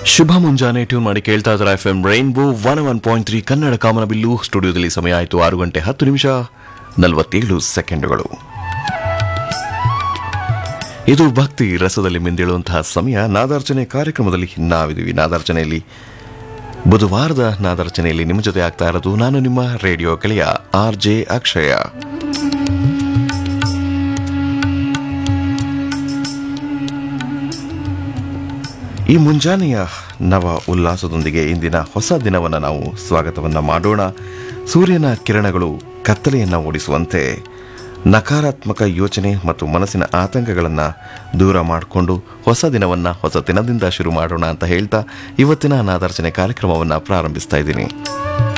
ಶುಭ ಮುಂಜಾನೆ ಟ್ಯೂನ್ ಮಾಡಿ ಕೇಳ್ತಾ ಇದ್ದಾರೆ F M rainbow one one point three Kannada Kamanabillu ಸ್ಟುಡಿಯೋದಲ್ಲಿ ಸಮಯ ಆಯಿತು ಆರು ಗಂಟೆ ಹತ್ತು ನಿಮಿಷ ನಲವತ್ತೇಳು ಸೆಕೆಂಡುಗಳು ಇದು ಭಕ್ತಿ ರಸದಲ್ಲಿ ಮಿಂದೇಳುವಂತಹ ಸಮಯ ನಾದಾರ್ಚನೆ ಕಾರ್ಯಕ್ರಮದಲ್ಲಿ ನಾವಿದ್ದೀವಿ ನಾದಾರ್ಚನೆಯಲ್ಲಿ ಬುಧವಾರದ ನಾದಾರ್ಚನೆಯಲ್ಲಿ ನಿಮ್ಮ ಜೊತೆ ಆಗ್ತಾ ಇರೋದು ನಾನು ನಿಮ್ಮ ರೇಡಿಯೋ ಗೆಳೆಯ ಆರ್ ಜೆ ಅಕ್ಷಯ ಈ ಮುಂಜಾನೆಯ ನವ ಉಲ್ಲಾಸದೊಂದಿಗೆ ಇಂದಿನ ಹೊಸ ದಿನವನ್ನು ನಾವು ಸ್ವಾಗತವನ್ನು ಮಾಡೋಣ ಸೂರ್ಯನ ಕಿರಣಗಳು ಕತ್ತಲೆಯನ್ನು ಓಡಿಸುವಂತೆ ನಕಾರಾತ್ಮಕ ಯೋಚನೆ ಮತ್ತು ಮನಸ್ಸಿನ ಆತಂಕಗಳನ್ನು ದೂರ ಮಾಡಿಕೊಂಡು ಹೊಸ ದಿನವನ್ನು ಹೊಸ ದಿನದಿಂದ ಶುರು ಮಾಡೋಣ ಅಂತ ಹೇಳ್ತಾ ಇವತ್ತಿನ ನಾದಾರ್ಚನೆ ಕಾರ್ಯಕ್ರಮವನ್ನು ಪ್ರಾರಂಭಿಸ್ತಾ ಇದ್ದೀನಿ